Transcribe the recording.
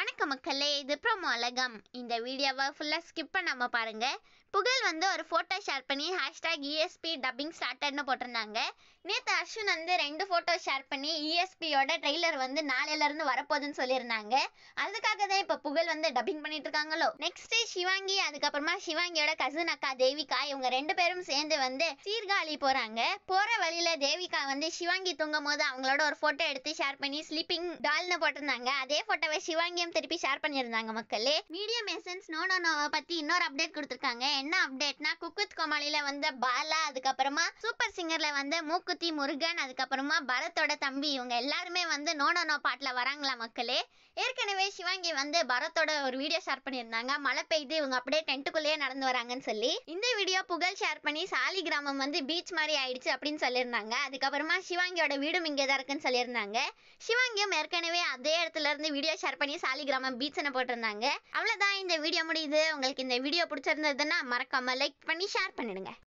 வணக்கம் மக்களே இது ப்ரோமோ அழகம் இந்த வீடியோவை ஃபுல்லாக ஸ்கிப் பண்ணாமல் பாருங்க புகழ் வந்து ஒரு ஃபோட்டோ ஷேர் பண்ணி ஹேஷ்டாக் இஎஸ்பி டப்பிங் ஸ்டார்டட்னு போட்டிருந்தாங்க நேற்று அர்ஷுன் வந்து ரெண்டு ஃபோட்டோ ஷேர் பண்ணி இஎஸ்பியோட ட்ரெய்லர் வந்து நாளையிலேருந்து வரப்போகுதுன்னு சொல்லியிருந்தாங்க அதுக்காக தான் இப்போ புகழ் வந்து டப்பிங் பண்ணிட்டு இருக்காங்களோ நெக்ஸ்ட் சிவாங்கி அதுக்கப்புறமா சிவாங்கியோட கசின் அக்கா தேவிகா இவங்க ரெண்டு பேரும் சேர்ந்து வந்து சீர்காழி போறாங்க போற வழியில தேவிகா வந்து சிவாங்கி தூங்கும் போது அவங்களோட ஒரு போட்டோ எடுத்து ஷேர் பண்ணி ஸ்லீப்பிங் டால்னு போட்டிருந்தாங்க அதே போட்டோவை சிவாங்கியும் திருப்பி ஷேர் பண்ணியிருந்தாங்க மக்களே மீடியம் எசன்ஸ் நோ நோ நோவை பத்தி இன்னொரு அப்டேட் கொடுத்துருக்காங்க என்ன அப்டேட்னா குக்குத் கோமாளில வந்த பாலா அதுக்கப்புறமா சூப்பர் சிங்கர்ல வந்த மூக்குத்தி முருகன் அதுக்கப்புறமா பரத்தோட தம்பி இவங்க எல்லாருமே வந்து நோ நோ நோ பாட்டுல வராங்களா மக்களே ஏற்கனவே சிவாங்கி வந்து பரத்தோட ஒரு வீடியோ ஷேர் பண்ணியிருந்தாங்க மழை பெய்து இவங்க அப்படியே டென்ட்டுக்குள்ளேயே நடந்து வராங்கன்னு சொல்லி இந்த வீடியோ புகழ் ஷேர் பண்ணி சாலி கிராமம் வந்து பீச் மாதிரி ஆயிடுச்சு அப்படின்னு சொல்லியிருந்தாங்க அதுக்கப்புறமா சிவாங்கியோட வீடும் இங்கே தான் இருக்குன்னு சொல்லியிருந்தாங்க சிவாங்கியும் ஏற்கனவே அதே இடத்துல இருந்து வீடியோ ஷேர் பண்ணி சாலி கிராமம் பீச்னு போட்டிருந்தாங்க அவ்வளோதான் இந்த வீடியோ முடியுது உங்களுக்கு இந்த வீடியோ பிடிச்சிருந்ததுன்னா மறக்காம லைக் பண்ணி ஷேர் பண்ணிடுங்க